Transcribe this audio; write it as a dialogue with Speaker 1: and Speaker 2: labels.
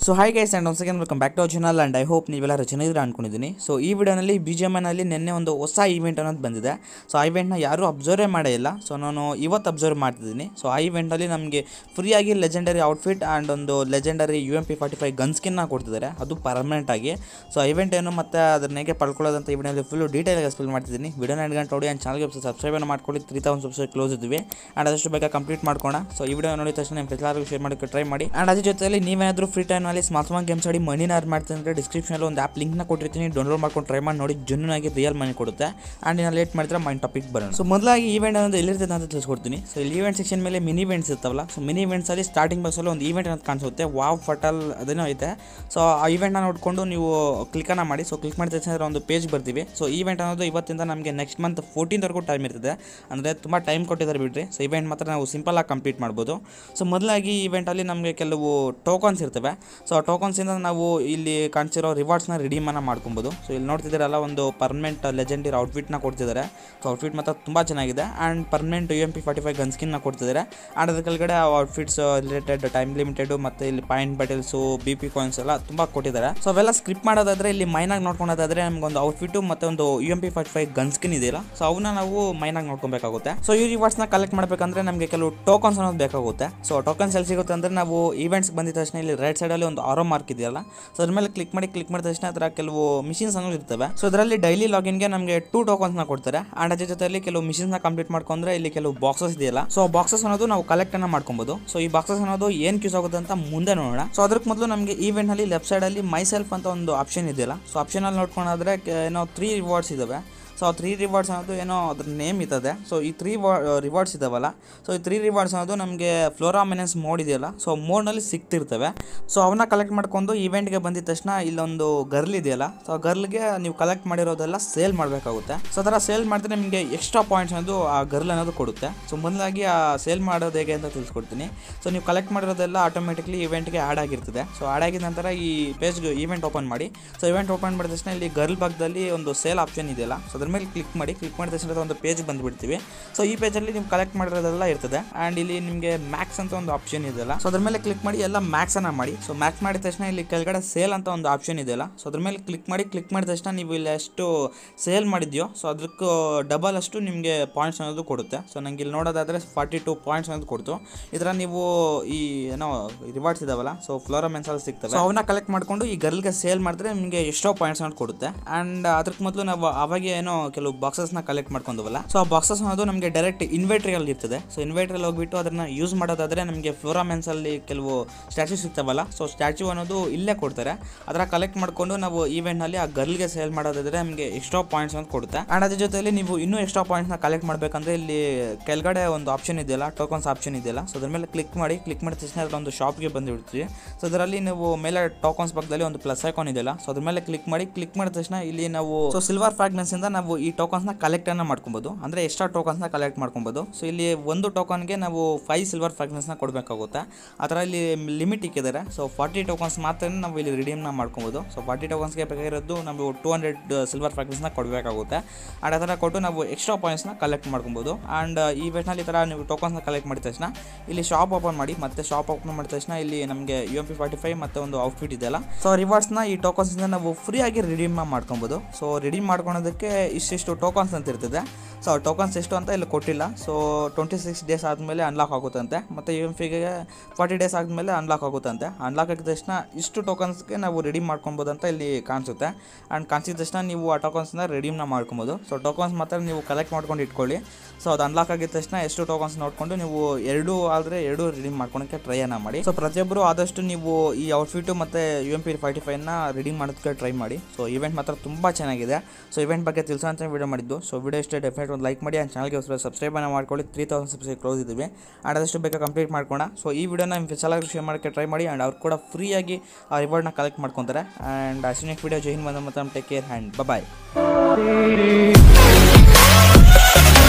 Speaker 1: so hi guys and once again welcome back to our channel and I hope ನೀವೆಲ್ಲರೂ ಚೆನ್ನಾಗಿದ್ರೆ ಅನ್ಕೊಂಡಿದ್ದೀನಿ so ಈ ವಿಡಿಯೋನಲ್ಲಿ ಬಿ ಜಿ ಎಮ್ ಎನಲ್ಲಿ ನಿನ್ನೆ ಒಂದು ಹೊಸ ಈವೆಂಟ್ ಅನ್ನೋದು ಬಂದಿದೆ ಸೊ ಆ ಇವೆಂಟ್ನ ಯಾರೂ ಅಬ್ಸರ್ವೇ ಮಾಡೇ ಇಲ್ಲ ಸೊ ನಾನು ಇವತ್ತು ಅಬ್ಸರ್ವ್ ಮಾಡ್ತಿದ್ದೀನಿ ಸೊ ಆ ಇವೆಂಟಲ್ಲಿ ನಮಗೆ ಫ್ರೀಯಾಗಿ ಲೆಜೆಂಡರಿ ಔಟ್ಫಿಟ್ ಆ್ಯಂಡ್ ಒಂದು legendary U M P forty five gun ಸ್ಕಿನ್ನ ಕೊಡ್ತಿದ್ದಾರೆ ಅದು ಪರ್ಮನೆಂಟ್ ಆಗಿ ಸೊ ಆ ಇವೆಂಟ್ ಏನು ಮತ್ತು ಅದನ್ನ ಹೇಗೆ ಪಡ್ಕೊಳ್ಳೋದಂತ ಈ ವಿಡಿಯೋಲಿ ಫುಲ್ಲು ಡೀಟೇಲಾಗಿ ಎಕ್ಸ್ಪ್ಲೇನ್ ಮಾಡ್ತಿದ್ದೀನಿ ವಿಡಿಯೋನ ಎಂಟು ಗಂಟೆ ನೋಡಿ ಆ್ಯಂಡ್ ಚಾನಲ್ಗೆ ಸಬ್ಸ್ಕ್ರೈಬ್ ಮಾಡ್ಕೊಳ್ಳಿ ತ್ರೀ ತೌಸಂಡ್ ಸಬ್ಸ್ಕ್ರೈಬ್ ಕ್ಲೋಸ್ ಇದ್ವಿ ಆ್ಯಂಡ್ ಅದಷ್ಟು ಬೇಗ ಕಂಪ್ಲೀಟ್ ಮಾಡ್ಕೋಣ ಸೊ ಈ ವಿಡಿಯೋ ನೋಡಿದ ತಕ್ಷಣ ನಿಮ್ಮ ಎಲ್ಲರಿಗೂ ಶೇರ್ ಮಾಡೋಕ್ಕೆ ಟ್ರೈ ಮಾಡಿ ಆ್ಯಂಡ್ ಅದ್ರ ಜೊತೆಯಲ್ಲಿ ನೀವೇನಾದರೂ ಫ್ರೀ ಟೈಮ್ನಲ್ಲಿ ಸ್ಮಾರ್ಟ್ ಫೋನ್ ಗೇಮ್ಸ್ ಆಡಿ ಮನಿನ ಅರ್ನ್ ಮಾಡ್ತೀನಿ ಅಂದರೆ ಡಿಸ್ಕ್ರಿಪ್ಷನಲ್ಲಿ ಒಂದು ಆ್ಯಪ್ ಲಿಂಕ್ನ ಕೊಟ್ಟಿರ್ತೀನಿ ಡೌನ್ಲೋಡ್ ಮಾಡ್ಕೊಂಡು ಟ್ರೈ ಮಾಡಿ ನೋಡಿ ಜೆನ್ಯೂನಾಗಿ ರಿಯಲ್ ಮನಿ ಕೊಡುತ್ತೆ ಆ್ಯಂಡ್ ನಾನು ಲೇಟ್ ಮಾಡಿದ್ರೆ ಮೈನ್ ಟಾಪಿಕ್ ಬರೋಣ ಸೊ ಮೊದಲಾಗಿ ಈವೆಂಟ್ ಅನ್ನೋದು ಎಲ್ಲಿರ್ತದೆ ಅಂತ ತಿಳಿಸ್ಕೊಡ್ತೀನಿ ಸೊ ಇಲ್ಲಿ ಈವೆಂಟ್ ಸೆಕ್ಷನ್ ಮೇಲೆ ಮಿನಿ ಇವೆಂಟ್ಸ್ ಇರ್ತಾವಲ್ಲ ಸೊ ಮಿನಿ ಇವೆಂಟ್ಸಲ್ಲಿ ಸ್ಟಾರ್ಟಿಂಗ್ ಬಸ್ಸಲ್ಲಿ ಒಂದು ಈವೆಂಟ್ ಅನ್ನೋದು ಕಾಣಿಸುತ್ತೆ ವಾವ್ ಫಟಲ್ ಅದೇನೋ ಐತೆ ಸೊ ಆ ಈವೆಂಟ್ನ ನೋಡಿಕೊಂಡು ನೀವು ಕ್ಲಿಕ್ಕನ್ನು ಮಾಡಿ ಸೊ ಕ್ಲಿಕ್ ಮಾಡಿದ ತಕ್ಷಣ ಒಂದು ಪೇಜ್ ಬರ್ತೀವಿ ಸೊ ಈವೆಂಟ್ ಅನ್ನೋದು ಇವತ್ತಿಂದ ನಮಗೆ ನೆಕ್ಸ್ಟ್ ಮಂತ್ ಫೋರ್ಟೀನ್ವರೆಗೂ ಟೈಮ್ ಇರ್ತದೆ ಅಂದರೆ ತುಂಬ ಟೈಮ್ ಕೊಟ್ಟಿದ್ದಾರೆ ಬಿಡ್ರಿ ಸೊ ಇವೆಂಟ್ ಮಾತ್ರ ನಾವು ಸಿಂಪಲಾಗಿ ಕಂಪ್ಲೀಟ್ ಮಾಡ್ಬೋದು ಸೊ ಮೊದಲಾಗಿ ಈವೆಂಟಲ್ಲಿ ನಮಗೆ ಕೆಲವು ಟೋಕನ್ಸ್ ಇರ್ತವೆ ಸೊ ಆ ಟೋಕನ್ಸಿಂದ ನಾವು ಇಲ್ಲಿ ಕಾಣಿಸಿರೋ ರಿವಾರ್ಡ್ಸ್ನ ರಿಡೀಮನ್ನು ಮಾಡ್ಕೊಬೋದು ಸೊ ಇಲ್ಲಿ ನೋಡ್ತಿದ್ದೀರಲ್ಲ ಒಂದು ಪರ್ಮನೆಂಟ್ ಲೆಜೆಂಡಿರ್ ಔಟ್ಫಿಟ್ನ ಕೊಡ್ತಿದ್ದಾರೆ ಸೊ ಔಟ್ಫಿಟ್ ಮಾತ್ರ ತುಂಬ ಚೆನ್ನಾಗಿದೆ and permanent U M P forty five gun ಸ್ಕಿನ್ನ ಕೊಡ್ತಿದ್ದಾರೆ ಆ್ಯಂಡ್ ಅದ್ರ ಕೆಳಗಡೆ ಆ ಔಟ್ಫಿಟ್ಸ್ ರಿಲೇಟೆಡ್ ಟೈಮ್ ಲಿಮಿಟೆಡು ಮತ್ತು ಇಲ್ಲಿ ಪಾಯಿಂಟ್ ಬಟಲ್ಸು ಬಿ ಪಿ ಕಾಯಿನ್ಸ್ ಎಲ್ಲ ತುಂಬ ಕೊಟ್ಟಿದ್ದಾರೆ ಸೊ ಅವೆಲ್ಲ ಸ್ಕ್ರಿಪ್ ಮಾಡೋದಾದ್ರೆ ಇಲ್ಲಿ ಮೈನಾಗಿ ನೋಡ್ಕೊಳೋದಾದ್ರೆ ನಮ್ಗೆ ಒಂದು ಔಟ್ಫಿಟ್ಟು ಮತ್ತು ಒಂದು U M P forty five gun skin ಇದೆಯಲ್ಲ ಸೊ ಅವನ್ನ ನಾವು ಮೈನಾಗಿ ನೋಡ್ಕೊಬೇಕಾಗುತ್ತೆ ಸೊ ಈ ರಿವಾರ್ಡ್ಸ್ನ ಕಲೆಕ್ಟ್ ಮಾಡಬೇಕಂದ್ರೆ ನಮಗೆ ಕೆಲವು ಟೋಕನ್ಸ್ ಅನ್ನೋದು ಬೇಕಾಗುತ್ತೆ ಸೊ ಟೋಕನ್ಸ್ ಎಲ್ಲಿ ಸಿಗುತ್ತೆ ಅಂದರೆ ನಾವು ಈವೆಂಟ್ಸ್ ಬಂದಿದ ತಕ್ಷಣ ಇಲ್ಲಿ ರೈಟ್ ಸೈಡಲ್ಲಿ ಒಂದು ಆರೋ ಮಾರ್ಕ್ ಇದೆಯಲ್ಲ ಸೊ ಅದ್ರ ಮೇಲೆ ಕ್ಲಿಕ್ ಮಾಡಿ ಕ್ಲಿಕ್ ಮಾಡಿದ ತಕ್ಷಣ ಅದರ ಕೆಲವು ಮಿಷಿನ್ಸ್ ಅನ್ನೋದು ಇರ್ತವೆ ಸೊ ಅದರಲ್ಲಿ ಡೈಲಿ ಲಾಗಿನ್ಗೆ ನಮಗೆ ಟೂ ಟೋಕನ್ಸ್ನ ಕೊಡ್ತಾರೆ ಆ್ಯಂಡ್ ಅದ್ರ ಜೊತೆಯಲ್ಲಿ ಕೆಲವು ಮಿಷಿನ್ಸ್ನ ಕಂಪ್ಲೀಟ್ ಮಾಡ್ಕೊಂಡ್ರೆ ಇಲ್ಲಿ ಕೆಲವು ಬಾಕ್ಸಸ್ ಇದೆಯಲ್ಲ ಸೊ ಬಾಕ್ಸಸ್ ಅನ್ನೋದು ನಾವು ಕಲೆಕ್ಟ್ ಅನ್ನ ಮಾಡ್ಕೊಬೋದು ಸೊ ಈ ಬಾಕ್ಸಸ್ ಅನ್ನೋದು ಏನು ಯೂಸ್ ಆಗುತ್ತೆ ಅಂತ ಮುಂದೆ ನೋಡೋಣ ಸೊ ಅದಕ್ಕೆ ಮೊದಲು ನಮಗೆ ಈವೆಂಟ್ ನಲ್ಲಿ ಲೆಫ್ಟ್ ಸೈಡಲ್ಲಿ ಮೈ ಸೆಲ್ಫ್ ಅಂತ ಒಂದು ಆಪ್ಷನ್ ಇದೆಯಲ್ಲ ಸೊ ಆಪ್ಷನಲ್ಲಿ ನೋಡ್ಕೊಂಡ್ರೆ ಏನೋ ತ್ರೀ ರಿವಾರ್ಡ್ಸ್ ಇದಾವೆ ಸೊ ಆ ತ್ರೀ ರಿವಾರ್ಡ್ಸ್ ಅನ್ನೋದು ಏನೋ ಅದ್ರ ನೇಮ್ ಇರ್ತದೆ ಸೊ ಈ ತ್ರೀ ರಿವಾರ್ಡ್ಸ್ ಇದಾವಲ್ಲ ಸೊ ಈ ತ್ರೀ ರಿವಾರ್ಡ್ಸ್ ಅನ್ನೋದು ನಮಗೆ ಫ್ಲೋರಾ ಮೆನೆನ್ಸ್ ಮೋಡ್ ಇದೆಯಲ್ಲ ಸೊ ಮೋಡ್ನಲ್ಲಿ ಸಿಗ್ತಿರ್ತವೆ ಸೊ ಅವನ್ನ ಕಲೆಕ್ಟ್ ಮಾಡ್ಕೊಂಡು ಇವೆಂಟ್ಗೆ ಬಂದಿದ ತಕ್ಷಣ ಇಲ್ಲೊಂದು ಗರ್ಲ್ ಇದೆಯಲ್ಲ ಸೊ ಆ ಗರ್ಲ್ಗೆ ನೀವು ಕಲೆಕ್ಟ್ ಮಾಡಿರೋದೆಲ್ಲ ಸೇಲ್ ಮಾಡಬೇಕಾಗುತ್ತೆ ಸೊ ಅದರ ಸೇಲ್ ಮಾಡಿದ್ರೆ ನಿಮಗೆ ಎಕ್ಸ್ಟ್ರಾ ಪಾಯಿಂಟ್ಸ್ ಅನ್ನೋದು ಆ ಗರ್ಲ್ ಅನ್ನೋದು ಕೊಡುತ್ತೆ ಸೊ ಮೊದಲಾಗಿ ಆ ಸೇಲ್ ಮಾಡೋದು ಹೇಗೆ ಅಂತ ತಿಳಿಸ್ಕೊಡ್ತೀನಿ ಸೊ ನೀವು ಕಲೆಕ್ಟ್ ಮಾಡಿರೋದೆಲ್ಲ ಆಟೋಮೆಟಿಕ್ಲಿ ಇವೆಂಟ್ಗೆ ಆ್ಯಡ್ ಆಗಿರ್ತದೆ ಸೊ ಆ್ಯಡ್ ಆಗಿದ ನಂತರ ಈ ಪೇಜ್ಗೆ ಇವೆಂಟ್ ಓಪನ್ ಮಾಡಿ ಸೊ ಇವೆಂಟ್ ಓಪನ್ ಮಾಡಿದ ತಕ್ಷಣ ಇಲ್ಲಿ ಗರ್ಲ್ ಭಾಗದಲ್ಲಿ ಒಂದು ಸೇಲ್ ಆಪ್ಷನ್ ಇದೆಯಲ್ಲ ಸೊ ಅದ್ರ ಮೇಲೆ ಕ್ಲಿಕ್ ಮಾಡಿ ಕ್ಲಿಕ್ ಮಾಡಿದ ತಕ್ಷಣ ಒಂದು ಪೇಜ್ ಬಂದುಬಿಡ್ತೀವಿ ಸೊ ಈ ಪೇಜಲ್ಲಿ ನೀವು ಕಲೆಕ್ಟ್ ಮಾಡಿರೋದೆಲ್ಲ ಇರ್ತದೆ ಆ್ಯಂಡ್ ಇಲ್ಲಿ ನಿಮಗೆ ಮ್ಯಾಕ್ಸ್ ಅಂತ ಒಂದು ಆಪ್ಷನ್ ಇದೆಯಲ್ಲ ಸೊ ಅದ್ರ ಮೇಲೆ ಕ್ಲಿಕ್ ಮಾಡಿ ಎಲ್ಲ ಮ್ಯಾಕ್ಸನ್ನು ಮಾಡಿ ಸೊ ಮ್ಯಾಕ್ಸ್ ಮಾಡಿದ ತಕ್ಷಣ ಇಲ್ಲಿ ಕೆಳಗಡೆ ಸೇಲ್ ಅಂತ ಒಂದು ಆಪ್ಷನ್ ಇದೆಯಲ್ಲ ಸೊ ಅದ್ರ ಮೇಲೆ ಕ್ಲಿಕ್ ಮಾಡಿ ಕ್ಲಿಕ್ ಮಾಡಿದ ತಕ್ಷಣ ನೀವು ಇಲ್ಲಿ ಎಷ್ಟು ಸೇಲ್ ಮಾಡಿದ್ಯೋ ಸೊ ಅದಕ್ಕೂ ಡಬಲ್ ಅಷ್ಟು ನಿಮಗೆ ಪಾಯಿಂಟ್ಸ್ ಅನ್ನೋದು ಕೊಡುತ್ತೆ ಸೊ ನಂಗೆ ಇಲ್ಲಿ ನೋಡೋದಾದರೆ ಫಾರ್ಟಿ ಟು ಪಾಯಿಂಟ್ಸ್ ಅನ್ನೋದು ಕೊಡ್ತು ಇದರ ನೀವು ಈ ಏನೋ ರಿವಾರ್ಡ್ಸ್ ಇದಾವಲ್ಲ ಸೊ ಫ್ಲೋರಾ ಮೆನ್ಸಲ್ಲಿ ಸಿಗ್ತವೆ ಸೊ ಅವನ್ನ ಕಲೆಕ್ಟ್ ಮಾಡಿಕೊಂಡು ಈ ಗರ್ಲ್ಗೆ ಸೇಲ್ ಮಾಡಿದ್ರೆ ನಿಮಗೆ ಎಷ್ಟೋ ಪಾಯಿಂಟ್ಸ್ ಅನ್ನೋದು ಕೊಡುತ್ತೆ ಆ್ಯಂಡ್ ಅದಕ್ಕೆ ಮೊದಲು ನಾವು ಅವಾಗೆ ಏನೋ ಕೆಲವು ಬಾಕ್ಸಸ್ನ ಕಲೆಕ್ಟ್ ಮಾಡ್ಕೊಂಡವಲ್ಲ ಸೊ ಆ ಬಾಕ್ಸಸ್ ಅನ್ನೋದು ನಮಗೆ ಡೈರೆಕ್ಟ್ ಇನ್ವೈಟ್ರಿಯಲ್ಲಿ ಇರ್ತದೆ ಸೊ ಇನ್ವೈಟ್ರಿಯಲ್ಲಿ ಹೋಗ್ಬಿಟ್ಟು ಅದನ್ನ ಯೂಸ್ ಮಾಡೋದಾದರೆ ನಮಗೆ ಫ್ಲೋರಾ ಮೆನ್ಸಲ್ಲಿ ಕೆಲವು ಸ್ಟ್ಯಾಚ್ಯೂಸ್ ಸಿಗ್ತಾವಲ್ಲ ಸೊ ಸ್ಟ್ಯಾಚ್ಯೂ ಅನ್ನೋದು ಇಲ್ಲೇ ಕೊಡ್ತಾರೆ ಅದರ ಕಲೆಕ್ಟ್ ಮಾಡಿಕೊಂಡು ನಾವು ಈವೆಂಟ್ನಲ್ಲಿ ಆ ಗರ್ಲ್ಗೆ ಸೇಲ್ ಮಾಡೋದಾದರೆ ನಮಗೆ ಎಕ್ಸ್ಟ್ರಾ ಪಾಯಿಂಟ್ಸ್ ಅಂತ ಕೊಡುತ್ತೆ ಆ್ಯಂಡ್ ಅದ್ರ ಜೊತೆಯಲ್ಲಿ ನೀವು ಇನ್ನೂ ಎಕ್ಸ್ಟ್ರಾ ಪಾಯಿಂಟ್ಸ್ನ ಕಲೆಕ್ಟ್ ಮಾಡಬೇಕಂದ್ರೆ ಇಲ್ಲಿ ಕೆಳಗಡೆ ಒಂದು ಆಪ್ಷನ್ ಇದೆಯಲ್ಲ ಟೋಕನ್ಸ್ ಆಪ್ಷನ್ ಇದೆಯಲ್ಲ ಸೊ ಅದ್ರ ಮೇಲೆ ಕ್ಲಿಕ್ ಮಾಡಿ ಕ್ಲಿಕ್ ಮಾಡಿದ ತಕ್ಷಣ ಅದರ ಒಂದು ಶಾಪ್ಗೆ ಬಂದುಬಿಡ್ತೀವಿ ಸೊ ಅದರಲ್ಲಿ ನೀವು ಮೇಲೆ ಟೋಕನ್ಸ್ ಪಕ್ಕದಲ್ಲಿ ಒಂದು ಪ್ಲಸ್ ಐಕಾನ್ ಇದೆಯಲ್ಲ ಸೊ ಅದ್ರ ಮೇಲೆ ಕ್ಲಿಕ್ ಮಾಡಿ ಕ್ಲಿಕ್ ಮಾಡಿದ ತಕ್ಷಣ ಇಲ್ಲಿ ನಾವು ಸೊ ಸಿಲ್ವರ್ ಫ್ರಾಗ್ಮೆನ್ಸ್ ಇಂದ ನಾವು ಈ ಟೋಕನ್ಸ್ನ ಕಲೆಕ್ಟ್ ಅನ್ನ ಮಾಡ್ಕೊಬೋದು ಅಂದ್ರೆ ಎಕ್ಸ್ಟ್ರಾ ಟೋಕನ್ಸ್ನ ಕಲೆಕ್ಟ್ ಮಾಡ್ಕೊಬೋದು ಸೊ ಇಲ್ಲಿ ಒಂದು ಟೋಕನ್ಗೆ ನಾವು ಫೈವ್ ಸಿಲ್ವರ್ ಫ್ರಾಗ್ಮೆನ್ಸ್ನ ಕೊಡಬೇಕಾಗುತ್ತೆ ಆ ಥರ ಇಲ್ಲಿ ಲಿಮಿಟ್ ಇಕ್ಕಿದ್ದಾರೆ ಸೊ ಫಾರ್ಟಿ ಟೋಕನ್ಸ್ ಮಾತ್ರ ನಾವು ಇಲ್ಲಿ ರಿಡೀಮ್ನ ಮಾಡ್ಕೊಬೋದು ಸೊ ಫಾರ್ಟಿ ಟೋಕನ್ಸ್ಗೆ ಬೇಕಾಗಿರೋದು ನಾವು ಟೂ ಹಂಡ್ರೆಡ್ ಸಿಲ್ವರ್ ಫ್ರಾಗ್ಮೆನ್ಸ್ನ ಕೊಡಬೇಕಾಗುತ್ತೆ ಆ್ಯಂಡ್ ಆ ಥರ ಕೊಟ್ಟು ನಾವು ಎಕ್ಸ್ಟ್ರಾ ಪಾಯಿಂಟ್ಸ್ನ ಕಲೆಕ್ಟ್ ಮಾಡ್ಕೊಬೋದು ಆ್ಯಂಡ್ ಈ ವೇಟ್ನಲ್ಲಿ ಈ ಥರ ನೀವು ಟೋಕನ್ಸ್ನ ಕಲೆಕ್ಟ್ ಮಾಡಿದ ತಕ್ಷಣ ಇಲ್ಲಿ ಶಾಪ್ ಓಪನ್ ಮಾಡಿ ಮತ್ತೆ ಶಾಪ್ ಓಪನ್ ಮಾಡಿದ ತಕ್ಷಣ ಇಲ್ಲಿ ನಮಗೆ U M P forty five ಮತ್ತು ಒಂದು ಔಟ್ಫಿಟ್ ಇದೆಯಲ್ಲ ಸೊ ರಿವಾರ್ಡ್ಸ್ನ ಈ ಟೋಕನ್ಸ್ನ ನಾವು ಫ್ರೀಯಾಗಿ ರಿಡೀಮ್ ಮಾಡ್ಕೊಬೋದು ಸೊ ರಿಡೀಮ್ ಮಾಡ್ಕೊಳೋದಕ್ಕೆ ಇಷ್ಟಿಷ್ಟು ಟೋಕನ್ಸ್ ಅಂತ ಇರ್ತದೆ ಸೊ ಟೋಕನ್ಸ್ ಎಷ್ಟು ಅಂತ ಇಲ್ಲಿ ಕೊಟ್ಟಿಲ್ಲ ಸೊ ಟ್ವೆಂಟಿ ಸಿಕ್ಸ್ ಡೇಸ್ ಆದಮೇಲೆ ಅನ್ಲಾಕ್ ಆಗುತ್ತಂತೆ ಮತ್ತು ಯು ಎಮ್ ಪಿಗೆ ಫಾರ್ಟಿ ಡೇಸ್ ಆದಮೇಲೆ ಅನ್ಲಾಕ್ ಆಗುತ್ತಂತೆ ಅನ್ಲಾಕ್ ಆಗಿದ ತಕ್ಷಣ ಇಷ್ಟು ಟೋಕನ್ಸ್ಗೆ ನಾವು ರೆಡೀಮ್ ಮಾಡ್ಕೊಬೋದು ಅಂತ ಇಲ್ಲಿ ಕಾಣಿಸುತ್ತೆ ಆ್ಯಂಡ್ ಕಾಣಿಸಿದ ತಕ್ಷಣ ನೀವು ಆ ಟೋಕನ್ಸ್ನ ರೆಡೀಮ್ನ ಮಾಡ್ಕೊಬೋದು ಸೊ ಟೋಕನ್ಸ್ ಮಾತ್ರ ನೀವು ಕಲೆಕ್ಟ್ ಮಾಡ್ಕೊಂಡು ಇಟ್ಕೊಳ್ಳಿ ಸೊ ಅದು ಅನ್ಲಾಕ್ ಆಗಿದ ತಕ್ಷಣ ಎಷ್ಟು ಟೋಕನ್ಸ್ ನೋಡಿಕೊಂಡು ನೀವು ಎರಡು ಆದರೆ ಎರಡು ರಿಡೀಮ್ ಮಾಡ್ಕೊಳಕ್ಕೆ ಟ್ರೈಯನ್ನು ಮಾಡಿ ಸೊ ಪ್ರತಿಯೊಬ್ಬರು ಆದಷ್ಟು ನೀವು ಈ ಔಟ್ಫಿಟ್ಟು ಮತ್ತು ಯು ಎಮ್ ಪಿ ಫಾರ್ಟಿ ಫೈವ್ನ ರಿಡೀಮ್ ಮಾಡೋದಕ್ಕೆ ಟ್ರೈ ಮಾಡಿ ಸೊ ಇವೆಂಟ್ ಮಾತ್ರ ತುಂಬ ಚೆನ್ನಾಗಿದೆ ಸೊ ಇವೆಂಟ್ ಬಗ್ಗೆ ತಿಳಿಸೋ ಅಂತ ವಿಡಿಯೋ ಮಾಡಿದ್ದು ಸೊ ವಿಡಿಯೋ ಇಷ್ಟ ಡೆಫಿನೆಟ್ ಒಂದು ಲೈಕ್ ಮಾಡಿ ಆ್ಯಂಡ್ ಚಾನಲ್ಗೆ ಹೊಸ ಸಬ್ಸ್ಕ್ರೈಬನ್ನು ಮಾಡ್ಕೊಳ್ಳಿ ತ್ರೀ ತೌಸಂಡ್ ಸಬ್ಸ್ಕ್ರೈಬ್ ಕ್ಲೋಸ್ ಇದ್ದೀವಿ ಆ್ಯಂಡ್ ಆದಷ್ಟು ಬೇಗ ಕಂಪ್ಲೀಟ್ ಮಾಡ್ಕೋಣ ಸೊ ಈ ವಿಡಿಯೋನ ನಿಮ್ಮ ಚಾಲಾಗಿ ಶೇರ್ ಮಾಡೋಕ್ಕೆ ಟ್ರೈ ಮಾಡಿ ಆ್ಯಂಡ್ ಅವ್ರು ಕೂಡ ಫ್ರೀಯಾಗಿ ಆ ರಿವಾರ್ಡ್ನ ಕಲೆಕ್ಟ್ ಮಾಡ್ಕೊತಾರೆ ಆ್ಯಂಡ್ ಅಷ್ಟು ವಿಡಿಯೋ ಜೈನ್ ಬಂದ ಮತ್ತೆ ಟೇಕ್ ಕೇರ್ ಹ್ಯಾಂಡ್ ಬಾಯ್